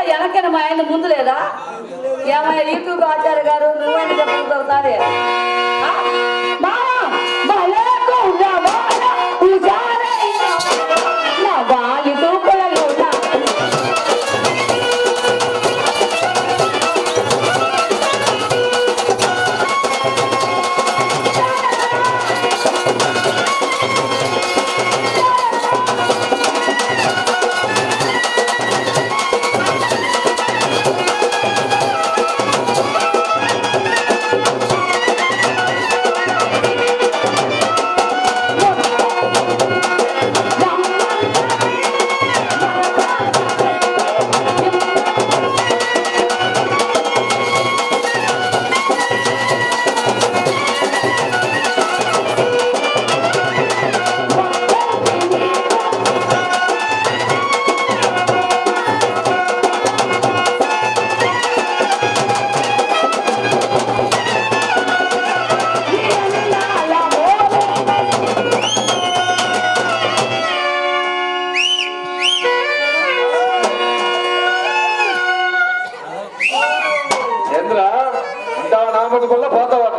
వెనకైనా మా ఆయన ముందు లేదా ఏమయ్యా యూట్యూబ్ ఆచార్య గారు నువ్వైనా చెప్పండి ఒకసారి ఆ? మావా, భలేకుండా వాన ఉజారైన నా వాలి తూపులలో నా చంద్ర ఉంటావా నామకు వల్ల పోతావా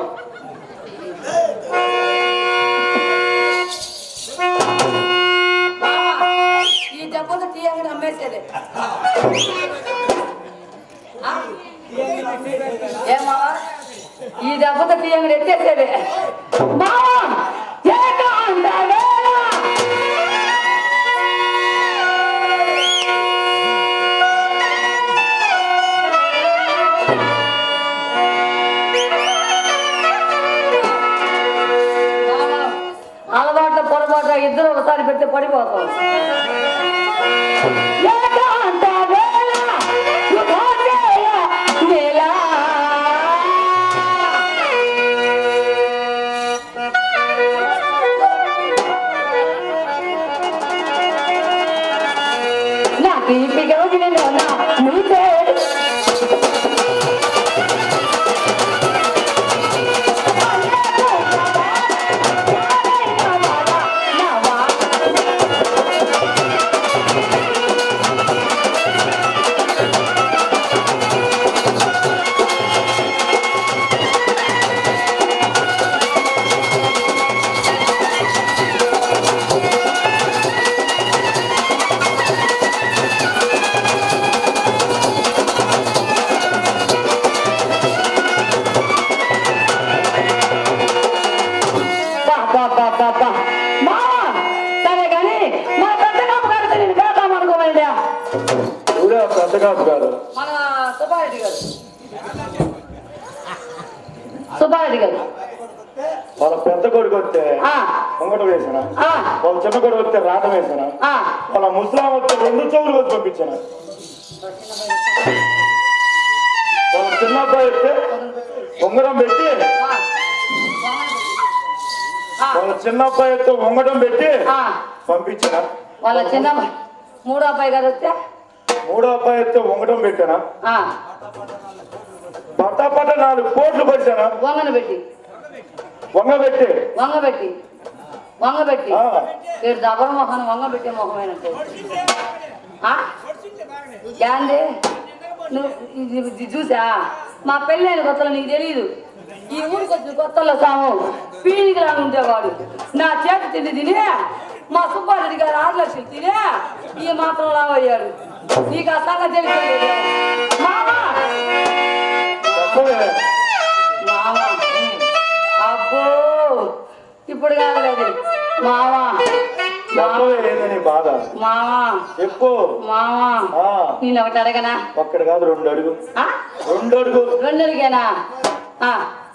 మావా, ఈ దెబ్బతో తీయంగా అమ్మేసేది ఆ? ఏమావా ఈ దెబ్బతో తీయంగా ఎత్తేసేది మావా ఏకాంత వేళ అలవాట్ల పొరపాటు ఇద్దరు ఒకసారి పెడితే పడిపోతాం ఏకాంత వేళ, శుభోదయ వేళ. నా తీపి గౌగిలిలో నా నీతే బా, బా, బా, బా, బా. మావా, సరే కానీ మన పెద్ద కాపు గారితో నేను పెడతాం అనుకోమైందా ఊరే పెద్ద కాదు కాదు మన సుబ్బారెడ్డి గారు సుబ్బారెడ్డి గారు వాళ్ళ పెద్ద కొడుకు వస్తే ఆ, ముంగట వేసాను ఆ, వాళ్ళ చిన్న కొడుకు వస్తే రాట వేసాను ఆ. వాళ్ళ ముస్లాం వస్తే రెండు చెవులు వచ్చి పంపించాను వాళ్ళ చిన్న అబ్బాయి వస్తే ఉంగరం పెట్టి ఆ. ఆ, వాళ్ళ చిన్న అబ్బాయి వస్తే ఉంగరం పెట్టి ఆ. పంపించాను వాళ్ళ చిన్న మూడో అబ్బాయి గారు వస్తే మూడో అబ్బాయి వస్తే ఉంగరం పెట్టాను ఆ, పట్ట పట్ట నాలుగు కోట్లు పడిచాను వంగను పెట్టి వంగ పెట్టి వంగబెట్టి వంగబెట్టి ఆ. వీడు దబర మొహం వంగబెట్టే మొహమేనంటే ఆ? యాంది నువ్వు ఇది ఇది చూసా మా పెళ్ళైన కొత్తలో నీకు తెలియదు ఈ ఊరికి వచ్చిన కొత్తలో సాము పీడికి లాగా ఉండేవాడు నా చేతి తిండి తిని మా సుబ్బారెడ్డి గారు ఆరు లక్షలు తిని ఈ మాత్రం లావయ్యాడు నీకు ఆ సంగతి తెలియదు మామా చెప్పవే మామా అబ్బో ఇప్పుడు కాదు అది మామా చెప్పవే ఏందని బాధ మామా ఎక్కువ మామా ఆ, నేను ఒకటి అడగనా ఒక్కడు కాదు రెండు అడుగు ఆ? రెండు అడుగు రెండు అడిగానా ఆ.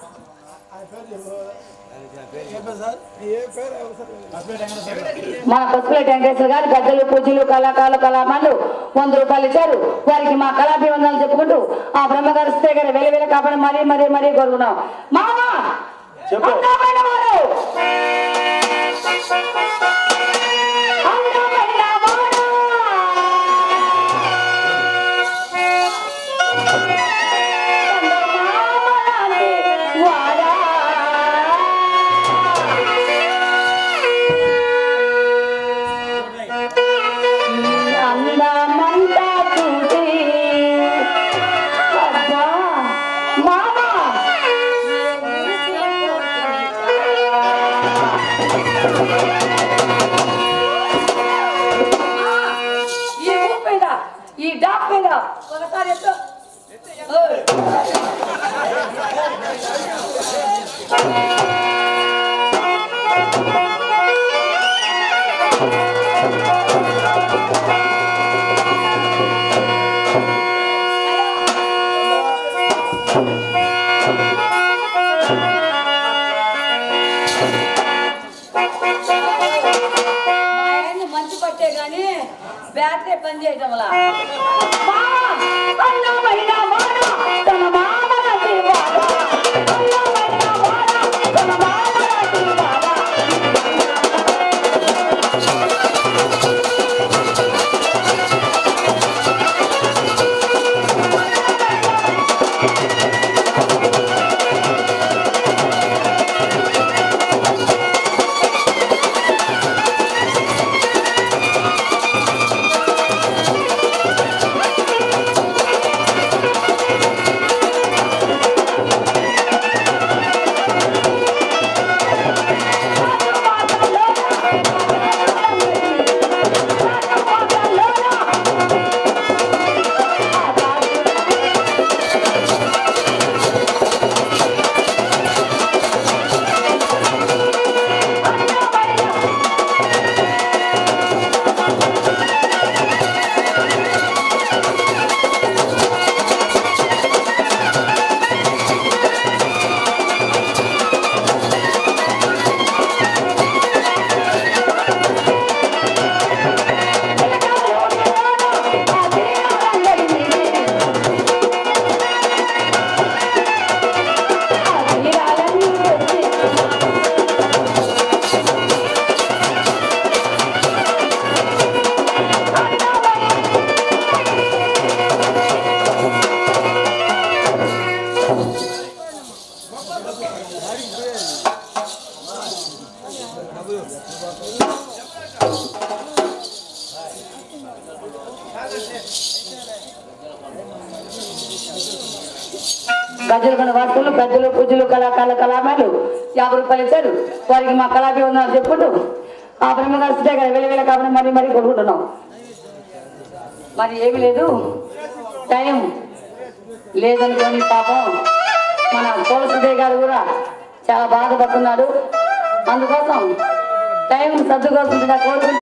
మన పసుపుల వెంకటేశ్వర గారు గద్దలు పూజలు కళాకారులు కళామాలు వంద రూపాయలు ఇచ్చారు వారికి మా కళాభివందనాలు చెప్పుకుంటూ ఆ బ్రహ్మగారు శ్రీ గారు వేల వేల కాపాడి మరీ మరీ మరీ కోరుకున్నాం మామా చెప్పు. అందమైన వారు అందమైన వారు చందమామలాంటి వాడా. నీ అందమంతా చూసి ఈ డాక్ మీద ఒకసారి ఎత్తు ఓయ్. మా ఆయన్ని మంచి పట్టే గాని బ్యాటరీ పని చేయటం వల్ల గజ్జలు కొన్న వస్తువులు పెద్దలు పూజలు కళాకారుల కళామాలు యాభై రూపాయలు ఇచ్చారు వారికి మా కళాపి ఉన్నారు చెప్పుకుంటూ ఆ బ్రహ్మ కలిసితే కదా వెళ్ళి వెళ్ళి కాబట్టి మరీ మరీ కొనుక్కుంటున్నాం మరి ఏమీ లేదు టైం లేదనుకోని పాపం మన కోలసుదేవ్ గారు కూడా చాలా బాధపడుతున్నాడు అందుకోసం టైం సర్దుకోవాల్సిందిగా కోరుకుంటున్నాను